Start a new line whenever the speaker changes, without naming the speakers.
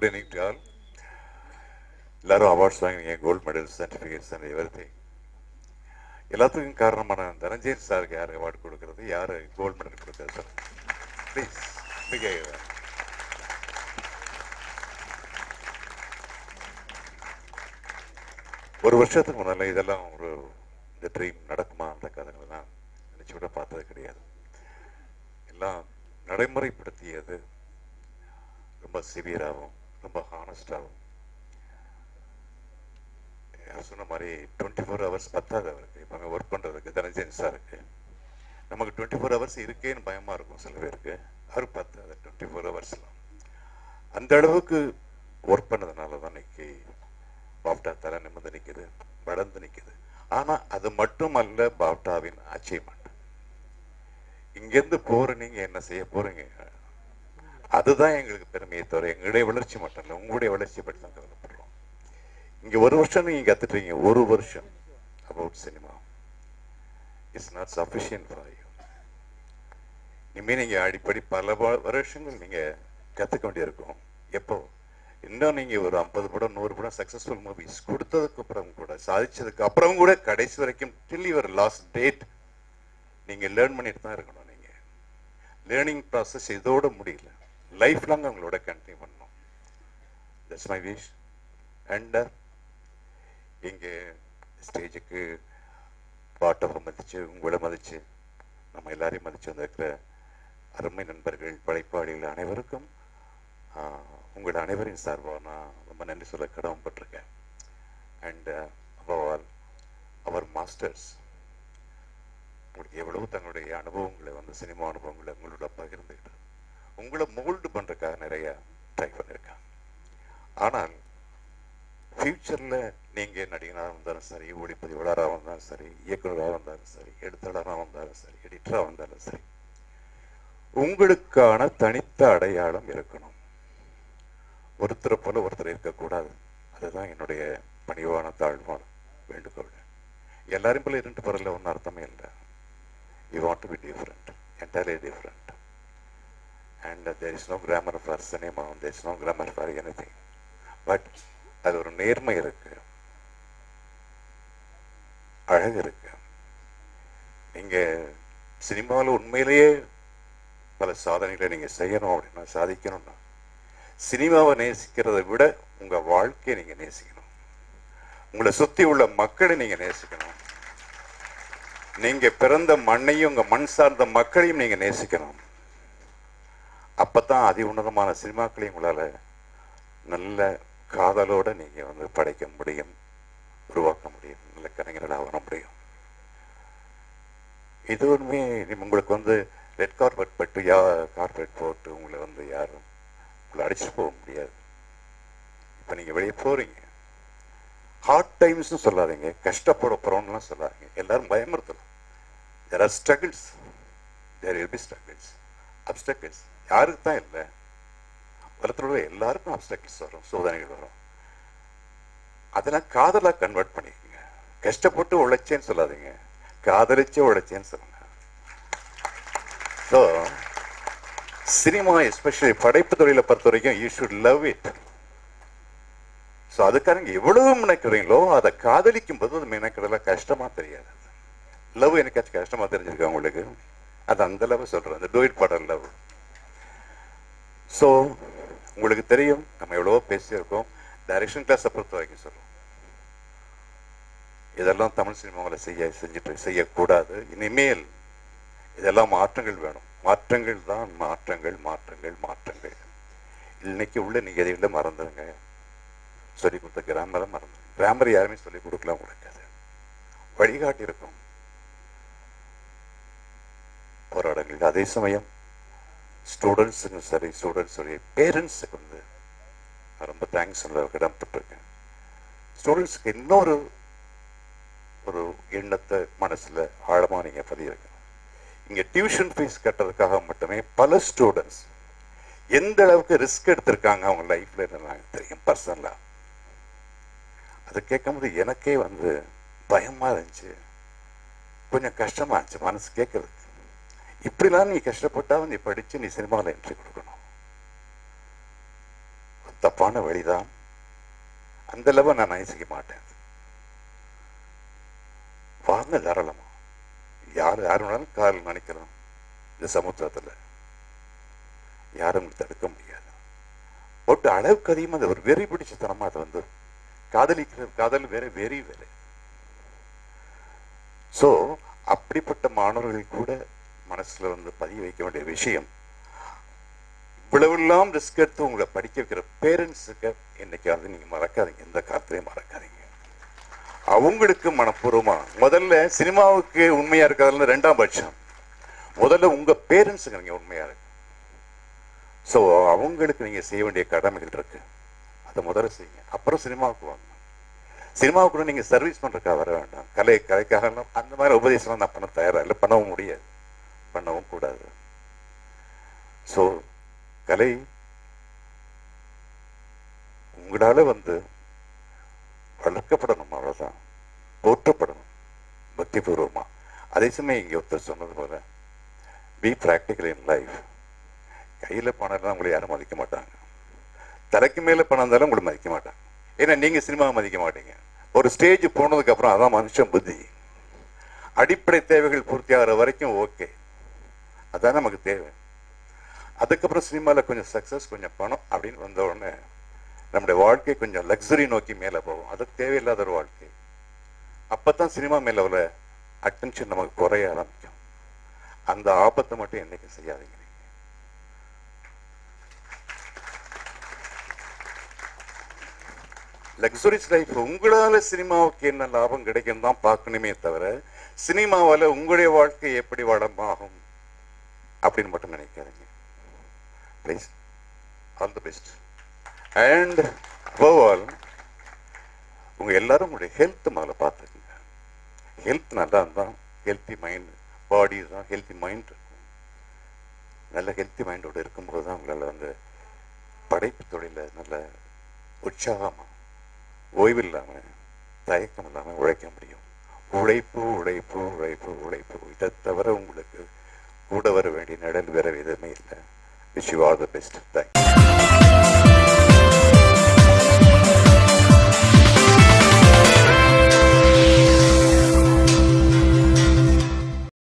Good evening to all எல்லாரும் awards வாங்கினீங்க gold medal certificates and everything எல்லாத்துக்கும் காரணமான தனஞ்சயன் சாருக்கு யார் அவார்டு கொடுக்கறது யார் கோல்டு மெடல் கொடுக்கறது சார் ப்ளீஸ் மிக ஒரு வருஷத்துக்கு முன்னால இதெல்லாம் ஒரு இந்த ட்ரீம் நடக்குமா அந்த கதைகள்லாம் நினைச்சு கூட பார்த்தது கிடையாது எல்லாம் நடைமுறைப்படுத்தியது ரொம்ப சிவியராகவும் ரொம்ப ஹானஸ்டாகவும் யார் சொன்ன மாதிரி டுவெண்ட்டி ஃபோர் ஹவர்ஸ் பத்தாது அவருக்கு இப்போ அங்கே ஒர்க் பண்ணுறதுக்கு தனஞ்சன் சாருக்கு நமக்கு டுவெண்ட்டி ஃபோர் ஹவர்ஸ் இருக்கேன்னு பயமாக இருக்கும் சில பேருக்கு அவர் பத்தாது டுவெண்ட்டி ஃபோர் ஹவர்ஸ்லாம் அந்த அளவுக்கு ஒர்க் பண்ணதுனால தான் இன்னைக்கு பாப்டா தலை நிமிர்ந்து நிற்குது வளர்ந்து நிற்குது ஆனால் அது மட்டும் அல்ல பாப்டாவின் அச்சீவ்மெண்ட் இங்கேருந்து போற நீங்க என்ன செய்ய போறீங்க அதுதான் எங்களுக்கு பெருமையை தவிர எங்களுடைய வளர்ச்சி மட்டும் இல்லை உங்களுடைய வளர்ச்சி பற்றி தான் கவலைப்படுறோம் இங்க ஒரு வருஷம் நீங்க கத்துட்டீங்க ஒரு வருஷம் about cinema it's not sufficient for you இனிமே நீங்க அடிப்படை பல வ- வருஷங்கள் நீங்க கத்துக்க வேண்டியிருக்கும் எப்போ இன்னும் நீங்க ஒரு ஐம்பது படம் நூறு படம் சக்சஸ்ஃபுல் மூவிஸ் கொடுத்ததுக்கு அப்புறம் கூட சாதிச்சதுக்கு அப்புறம் கூட கடைசி வரைக்கும் டில் யுவர் லாஸ்ட் டேட் நீங்க லேர்ன் பண்ணிட்டு தான் இருக்கணும் நீங்க லேர்னிங் ப்ராசஸ் இதோட முடியல லைஃப் லாங் உங்களோட கண்டினியூ பண்ணணும் தட்ஸ் மை விஷ் அண்ட் இங்க ஸ்டேஜுக்கு பாட்டவை மதிச்சு உங்களை மதிச்சு நம்ம எல்லாரையும் மதிச்சு வந்திருக்கிற அருமை நண்பர்கள் படைப்பாளிகள் அனைவருக்கும் ஆஹ், உங்கள் அனைவரின் சார்பாக நான் ரொம்ப நன்றி சொல்ல கடமைப்பட்டிருக்கேன் அண்ட் above all அவர் மாஸ்டர்ஸ் உங்களுக்கு எவ்வளவு தங்களுடைய அனுபவங்களை வந்து சினிமா அனுபவங்களை உங்களோட பகிர்ந்துக்கிட்டு உங்களை மோல்டு பண்றதுக்காக நிறைய ட்ரை பண்ணியிருக்காங்க ஆனால் ஃபியூச்சர்ல நீங்க நடிகனாக வந்தாலும் சரி ஒளிப்பதிவாளராக வந்தாலும் சரி இயக்குனராக வந்தாலும் சரி எழுத்தாளராக வந்தாலும் சரி எடிட்டராக வந்தாலும் சரி உங்களுக்கான தனித்த அடையாளம் இருக்கணும் ஒருத்தரை போல ஒருத்தர் இருக்கக்கூடாது அதுதான் என்னுடைய பணிவான தாழ்வான வேண்டுகோள் எல்லாரும் போல இருந்துட்டு போறதுல ஒன்றும் அர்த்தமே இல்லை you want to be different entirely different and uh, there is no grammar for cinema there is no grammar for anything but அது ஒரு நேர்மை இருக்கு அழகு இருக்கு நீங்க சினிமாவில் உண்மையிலேயே பல சாதனைகளை நீங்க செய்யணும் அப்படின்னா சாதிக்கணும்னா சினிமாவை நேசிக்கிறதை விட உங்க வாழ்க்கையை நீங்க நேசிக்கணும் உங்களை சுத்தி உள்ள மக்களை நீங்க நேசிக்கணும் நீங்க பிறந்த மண்ணையும் உங்க மண் சார்ந்த மக்களையும் நீங்க நேசிக்கணும் அப்பதான் அதி உன்னதமான சினிமாக்களையும் உங்களால நல்ல காதலோட நீங்க வந்து படைக்க முடியும் உருவாக்க முடியும் நல்ல கலைஞர்களாக வர முடியும் இது ஒன்றுமே உங்களுக்கு வந்து ரெட் கார்பெட் பட்டு யா கார்பெட் போட்டு உங்களை வந்து யாரும் உங்களை அடிச்சுட்டு போக முடியாது இப்போ நீங்க வெளியே போறீங்க ஹார்ட் டைம்ஸ்னு சொல்லாதீங்க கஷ்டப்பட போறோம்லாம் சொல்லாதீங்க எல்லாரும் பயமுறுத்தலாம் there are struggles there will be struggles obstacles யாருக்கு தான் இல்லை உலகத்தில் உள்ள எல்லாருக்கும் அப்டக்கிள்ஸ் வரும் சோதனைகள் வரும் அதெல்லாம் காதலா கன்வெர்ட் பண்ணிக்கோங்க கஷ்டப்பட்டு உழைச்சேன்னு சொல்லாதீங்க காதலிச்சு உழைச்சேன்னு சொல்லுங்க ஸோ சினிமா எஸ்பெஷலி படைப்பு தொழிலை பொறுத்த வரைக்கும் you should love it so அதுக்காக நீங்க எவ்வளவு நினைக்கிறீங்களோ அதை காதலிக்கும் போது அது நினைக்கிறதுல கஷ்டமா தெரியாது லவ் எனக்காச்சும் கஷ்டமா தெரிஞ்சிருக்கா உங்களுக்கு அது அந்த லவ் சொல்றேன் அந்த டூயிட் பாடல் லவ் ஸோ உங்களுக்கு தெரியும் நம்ம எவ்வளவோ பேசியிருக்கோம் டைரக்ஷன் கிளாஸை பொறுத்த வரைக்கும் சொல்லுவோம் இதெல்லாம் தமிழ் சினிமாவில் செய்ய செஞ்சுட்டு செய்யக்கூடாது இனிமேல் இதெல்லாம் மாற்றங்கள் வேணும் மாற்றங்கள் தான் மாற்றங்கள் மாற்றங்கள் மாற்றங்கள் இன்னைக்கு உள்ள நிகழ்ச்சிகளை மறந்துடுங்க சொல்லி கொடுத்த கிராமரை மறந்து கிராமர் யாருமே சொல்லி கொடுக்கல உங்களுக்கு அது வழிகாட்டி இருக்கும் போராடங்கள் அதே சமயம் ஸ்டூடெண்ட்ஸுக்கும் சரி ஸ்டூடெண்ட்ஸுடைய பேரண்ட்ஸுக்கு வந்து நான் ரொம்ப தேங்க்ஸ் சொல்ல கடமைப்பட்டிருக்கேன் ஸ்டூடெண்ட்ஸ்க்கு இன்னொரு ஒரு எண்ணத்தை மனசுல ஆழமா நீங்க பதியிருக்கணும் இங்க டியூஷன் ஃபீஸ் கட்டுறதுக்காக மட்டுமே பல ஸ்டூடெண்ட்ஸ் எந்த அளவுக்கு ரிஸ்க் எடுத்திருக்காங்க அவங்க லைஃப்ல எனக்கு தெரியும் பர்சனலா அது கேட்கும்போது எனக்கே வந்து பயமா இருந்துச்சு கொஞ்சம் கஷ்டமா இருந்துச்சு மனசு கேட்கறதுக்கு இப்படிலாம் நீ கஷ்டப்பட்டா நீ படிச்சு நீ சினிமாவில் என்ட்ரி கொடுக்கணும் தப்பான வழிதான் அந்த அளவு நான் நேசிக்க மாட்டேன் வாங்க தாராளமா யார் யார் வேணாலும் கால் நினைக்கிறோம் இந்த சமுத்திரத்துல யாரும் தடுக்க முடியாது போட்டு அளவுக்கு அதிகமாக அது ஒரு வெறி பிடிச்ச தனமா அது வந்து காதலிக்கிற காதல் வேற வெறி வேற சோ அப்படிப்பட்ட மாணவர்கள் கூட மனசுல வந்து பதிய வைக்க வேண்டிய விஷயம் இவ்வளவெல்லாம் ரிஸ்க் எடுத்து உங்களை படிக்க வைக்கிற பேரண்ட்ஸுக்கு என்னைக்காவது நீங்க மறக்காதீங்க எந்த காலத்திலையும் மறக்காதீங்க அவங்களுக்கு மனப்பூர்வமா முதல்ல சினிமாவுக்கு உண்மையா இருக்கிறதுல ரெண்டாம் பட்சம் முதல்ல உங்க பேரண்ட்ஸுக்கு நீங்க உண்மையா இருக்கு ஸோ அவங்களுக்கு நீங்க செய்ய வேண்டிய கடமைகள் இருக்கு அதை முதல்ல செய்யுங்க அப்புறம் சினிமாவுக்கு வாங்க சினிமாவுக்கு கூட நீங்க சர்வீஸ் பண்றதுக்காக வர வேண்டாம் கலை கலைக்காக எல்லாம் அந்த மாதிரி உபதேசம் நான் பண்ண தயாரா இல்லை பண்ணவும் முடியாது பண்ணவும் கூடாது ஸோ கலை உங்களால வந்து வளர்க்கப்படணும் அவ்வளவுதான் போற்றப்படணும் பக்திபூர்வமா அதே சமயம் இங்க ஒருத்தர் சொன்னது போல பி பிராக்டிக்கல் இன் லைஃப் கையில பணம் இருந்தால் உங்களை யாரும் மதிக்க மாட்டாங்க தலைக்கு மேல பணம் இருந்தாலும் உங்களை மதிக்க மாட்டாங்க ஏன்னா நீங்க சினிமாவை மதிக்க மாட்டீங்க ஒரு ஸ்டேஜ் போனதுக்கு அப்புறம் அதான் மனுஷன் புத்தி அடிப்படை தேவைகள் பூர்த்தி ஆகிற வரைக்கும் ஓகே அதான் நமக்கு தேவை அதுக்கப்புறம் சினிமாவில் கொஞ்சம் சக்ஸஸ் கொஞ்சம் பணம் அப்படின்னு வந்த உடனே நம்முடைய வாழ்க்கை கொஞ்சம் லக்ஸரி நோக்கி மேலே போகும் அது தேவையில்லாத ஒரு வாழ்க்கை அப்பதான் சினிமா மேல உள்ள அட்டென்ஷன் நமக்கு குறைய ஆரம்பிக்கும் அந்த ஆபத்தை மட்டும் என்னைக்கும் செய்யாதீங்க நீங்க. லக்ஸுரிஸ் லைஃப் உங்களால சினிமாவுக்கு என்ன லாபம் கிடைக்கும் தான் பார்க்கணுமே தவிர சினிமாவால உங்களுடைய வாழ்க்கை எப்படி வளமாகும் அப்படின்னு மட்டும் நினைக்காதீங்க please all the best and above all உங்க எல்லாரும் உங்களுடைய ஹெல்த் முதல்ல பார்த்துக்குங்க ஹெல்த் நல்லா இருந்தால் ஹெல்த்தி மைண்ட் பாடி தான் ஹெல்த்தி மைண்ட் இருக்கும் நல்ல ஹெல்த்தி மைண்டோட இருக்கும்போது தான் உங்களால் வந்து படைப்பு தொழில நல்ல உற்சாகமாக ஓய்வு இல்லாமல் தயக்கம் இல்லாமல் உழைக்க முடியும் உழைப்பு உழைப்பு உழைப்பு உழைப்பு இதை தவிர உங்களுக்கு கூட வர வேண்டிய நிழல் வேற எதுவுமே இல்லை wish you all the best thanks